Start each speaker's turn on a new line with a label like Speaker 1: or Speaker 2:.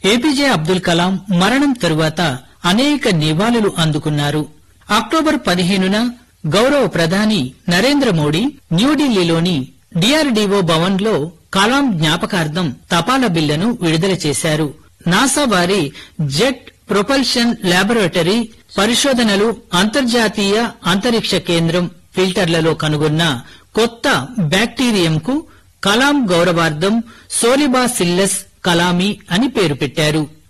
Speaker 1: APJ Abdul Kalam మరణం తరువాత అనేక నివాళులు అందుకున్నారు అక్టోబర్ పదిహేనున గౌరవ ప్రధాని నరేంద్ర మోడీ న్యూఢిల్లీలోని డిఆర్డీఓ భవన్లో కలాం జ్ఞాపకార్థం తపాలా బిళ్లను విడుదల చేశారు నాసా వారి జెట్ ప్రొపల్షన్ ల్యాబొరేటరీ పరిశోధనలు అంతర్జాతీయ అంతరిక్ష కేంద్రం ఫిల్టర్లలో కనుగొన్న కొత్త బ్యాక్టీరియంకు కలాం గౌరవార్థం సోలిబాసిల్లస్ కలామి అని పేరు పెట్టారు